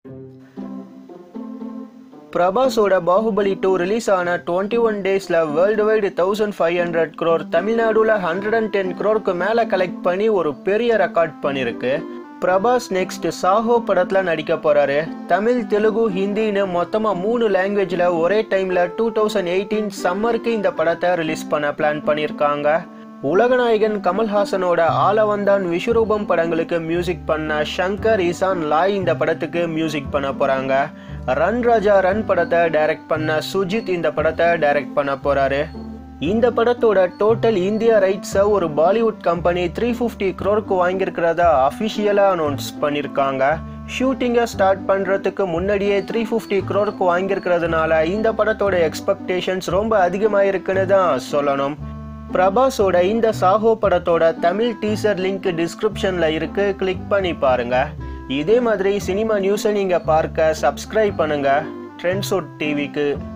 பிரபாஸோட Baahubali two release ஆன twenty one டேஸில் world wide thousand five hundred crore தமிழ்நாடுல ஹண்ட்ரட் அண்ட் டென் க்ரோருக்கு மேலே கலெக்ட் பண்ணி ஒரு பெரிய ரெக்கார்ட் பண்ணியிருக்கு பிரபாஸ் நெக்ஸ்ட் சாஹோ படத்தில் நடிக்க போகிறாரு தமிழ் தெலுங்கு ஹிந்தின்னு மொத்தமாக மூணு லாங்குவேஜில் ஒரே டைமில் டூ தௌசண்ட் எயிட்டீன் சம்மருக்கு இந்த படத்தை ரிலீஸ் பண்ண பிளான் பண்ணியிருக்காங்க உலகநாயகன் கமல்ஹாசனோட ஆலவந்தான் விஸ்வரூபம் படங்களுக்கு மியூசிக் பண்ண ஷங்கர் ஈசான் லாய் இந்த படத்துக்கு மியூசிக் பண்ண போறாங்க ரன் ராஜா ரன் படத்தை டைரக்ட் பண்ண சுஜித் இந்த படத்தை டைரக்ட் பண்ண போறாரு இந்த படத்தோட டோட்டல் இந்தியா ரைட்ஸை ஒரு பாலிவுட் கம்பெனி த்ரீ ஃபிஃப்டி க்ரோருக்கு வாங்கியிருக்கிறதா அஃபிஷியலாக அனௌன்ஸ் பண்ணியிருக்காங்க ஷூட்டிங்கை ஸ்டார்ட் பண்ணுறதுக்கு முன்னாடியே த்ரீ ஃபிஃப்டி க்ரோருக்கு வாங்கியிருக்கிறதுனால இந்த படத்தோட எக்ஸ்பெக்டேஷன்ஸ் ரொம்ப அதிகமாக இருக்குன்னு தான் சொல்லணும் பிரபாஸோட இந்த சாஹோ படத்தோட தமிழ் டீசர் லிங்க் டிஸ்கிரிப்ஷன்ல இருக்கு கிளிக் பண்ணி பாருங்க இதே மாதிரி சினிமா நியூஸை நீங்க பார்க்க சப்ஸ்கிரைப் பண்ணுங்க ட்ரெண்ட்ஸோட் டிவிக்கு